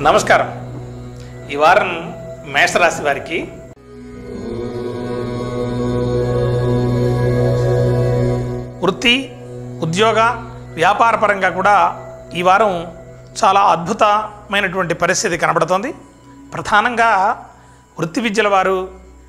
నమస్కారం ఈ వారం మేషరాశి వారికి వృత్తి ఉద్యోగ వ్యాపార పరంగా కూడా ఈ వారం చాలా అద్భుతమైనటువంటి పరిస్థితి కనబడుతోంది ప్రధానంగా వృత్తి విద్యల వారు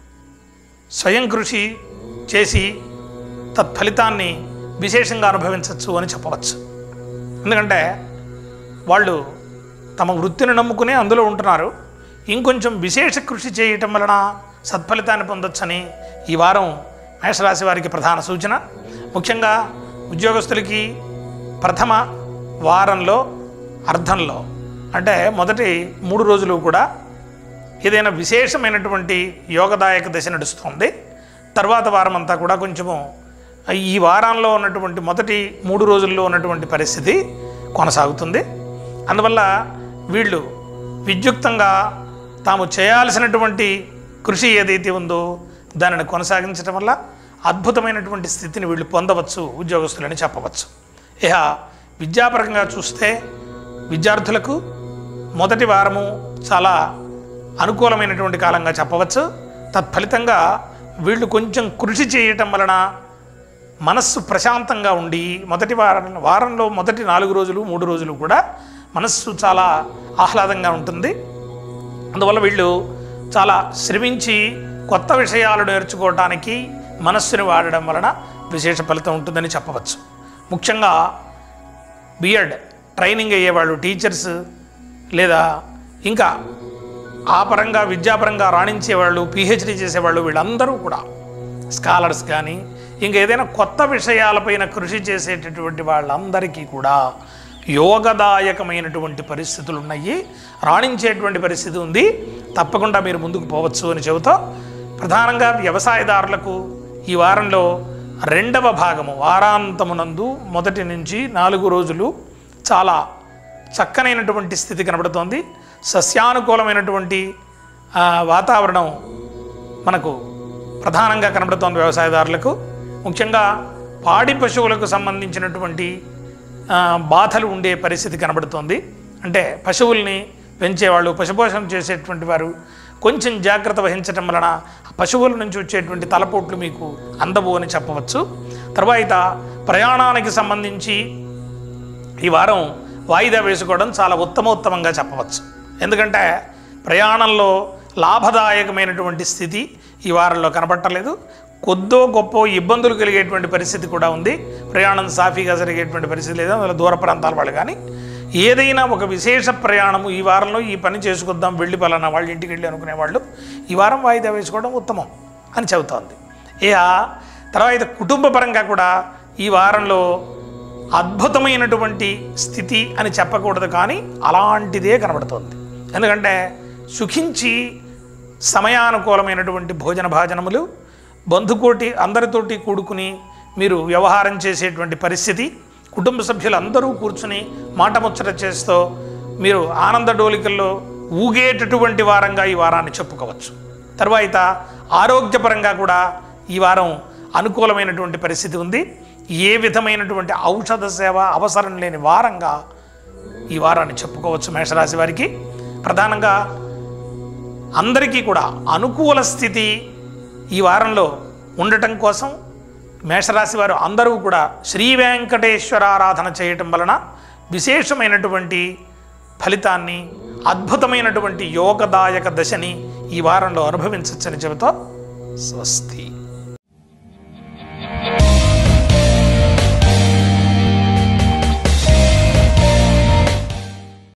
స్వయం కృషి చేసి తత్ఫలితాన్ని విశేషంగా అనుభవించవచ్చు అని చెప్పవచ్చు ఎందుకంటే వాళ్ళు తమ వృత్తిని నమ్ముకుని అందులో ఉంటున్నారు ఇంకొంచెం విశేష కృషి చేయటం వలన సత్ఫలితాన్ని పొందొచ్చని ఈ వారం మేషరాశి వారికి ప్రధాన సూచన ముఖ్యంగా ఉద్యోగస్తులకి ప్రథమ వారంలో అర్ధంలో అంటే మొదటి మూడు రోజులు కూడా ఏదైనా విశేషమైనటువంటి యోగదాయక దశ నడుస్తుంది తర్వాత వారం అంతా కూడా కొంచెము ఈ వారంలో ఉన్నటువంటి మొదటి మూడు రోజుల్లో ఉన్నటువంటి పరిస్థితి కొనసాగుతుంది అందువల్ల వీళ్ళు విద్యుక్తంగా తాము చేయాల్సినటువంటి కృషి ఏదైతే ఉందో దానిని కొనసాగించడం వల్ల అద్భుతమైనటువంటి స్థితిని వీళ్ళు పొందవచ్చు ఉద్యోగస్తులని చెప్పవచ్చు ఇక విద్యాపరంగా చూస్తే విద్యార్థులకు మొదటి వారము చాలా అనుకూలమైనటువంటి కాలంగా చెప్పవచ్చు తత్ఫలితంగా వీళ్ళు కొంచెం కృషి చేయటం వలన మనస్సు ప్రశాంతంగా ఉండి మొదటి వారం వారంలో మొదటి నాలుగు రోజులు మూడు రోజులు కూడా మనస్సు చాలా ఆహ్లాదంగా ఉంటుంది అందువల్ల వీళ్ళు చాలా శ్రమించి కొత్త విషయాలు నేర్చుకోవటానికి మనస్సుని వాడడం వలన విశేష ఫలితం ఉంటుందని చెప్పవచ్చు ముఖ్యంగా బిఎడ్ ట్రైనింగ్ అయ్యేవాళ్ళు టీచర్స్ లేదా ఇంకా ఆ పరంగా విద్యాపరంగా రాణించేవాళ్ళు పిహెచ్డి చేసేవాళ్ళు వీళ్ళందరూ కూడా స్కాలర్స్ కానీ ఇంకా ఏదైనా కొత్త విషయాలపైన కృషి చేసేటటువంటి వాళ్ళందరికీ కూడా యోగదాయకమైనటువంటి పరిస్థితులు ఉన్నాయి రాణించేటువంటి పరిస్థితి ఉంది తప్పకుండా మీరు ముందుకు పోవచ్చు అని చెబుతూ ప్రధానంగా వ్యవసాయదారులకు ఈ వారంలో రెండవ భాగము వారాంతమునందు మొదటి నుంచి నాలుగు రోజులు చాలా చక్కనైనటువంటి స్థితి కనబడుతోంది సస్యానుకూలమైనటువంటి ఆ, వాతావరణం మనకు ప్రధానంగా కనబడుతోంది వ్యవసాయదారులకు ముఖ్యంగా పాడి పశువులకు సంబంధించినటువంటి ఆ, బాధలు ఉండే పరిస్థితి కనబడుతోంది అంటే పశువుల్ని పెంచేవాళ్ళు పశుపోషణ చేసేటువంటి వారు కొంచెం జాగ్రత్త వహించటం వలన ఆ పశువుల నుంచి వచ్చేటువంటి తలపోట్లు మీకు అందవు అని చెప్పవచ్చు తర్వాత ప్రయాణానికి సంబంధించి ఈ వారం వాయిదా వేసుకోవడం చాలా ఉత్తమోత్తమంగా చెప్పవచ్చు ఎందుకంటే ప్రయాణంలో లాభదాయకమైనటువంటి స్థితి ఈ వారంలో కనబట్టలేదు కొద్దో గొప్ప ఇబ్బందులు కలిగేటువంటి పరిస్థితి కూడా ఉంది ప్రయాణం సాఫీగా జరిగేటువంటి పరిస్థితి లేదు అందులో దూర ప్రాంతాల వాళ్ళు కానీ ఏదైనా ఒక విశేష ప్రయాణము ఈ వారంలో ఈ పని చేసుకొద్దాం వెళ్ళి పలానా వాళ్ళ ఇంటికి వెళ్ళి అనుకునే వాళ్ళు ఈ వారం వాయిదా వేసుకోవడం ఉత్తమం అని చెబుతోంది ఇక తర్వాత కుటుంబ పరంగా కూడా ఈ వారంలో అద్భుతమైనటువంటి స్థితి అని చెప్పకూడదు కానీ అలాంటిదే కనబడుతోంది ఎందుకంటే సుఖించి సమయానుకూలమైనటువంటి భోజన భాజనములు బంధుకోటి అందరితోటి కూడుకుని మీరు వ్యవహారం చేసేటువంటి పరిస్థితి కుటుంబ సభ్యులందరూ కూర్చుని మాట ముచ్చట చేస్తూ మీరు ఆనంద డోలికల్లో ఊగేటటువంటి వారంగా ఈ వారాన్ని చెప్పుకోవచ్చు తర్వాత ఆరోగ్యపరంగా కూడా ఈ వారం అనుకూలమైనటువంటి పరిస్థితి ఉంది ఏ విధమైనటువంటి ఔషధ సేవ అవసరం లేని వారంగా ఈ వారాన్ని చెప్పుకోవచ్చు మేషరాశి వారికి ప్రధానంగా అందరికీ కూడా అనుకూల స్థితి ఈ వారంలో ఉండటం కోసం మేషరాశి వారు అందరూ కూడా శ్రీ వెంకటేశ్వర ఆరాధన చేయటం వలన విశేషమైనటువంటి ఫలితాన్ని అద్భుతమైనటువంటి యోగదాయక దశని ఈ వారంలో అనుభవించవచ్చని చెబుతూ స్వస్తి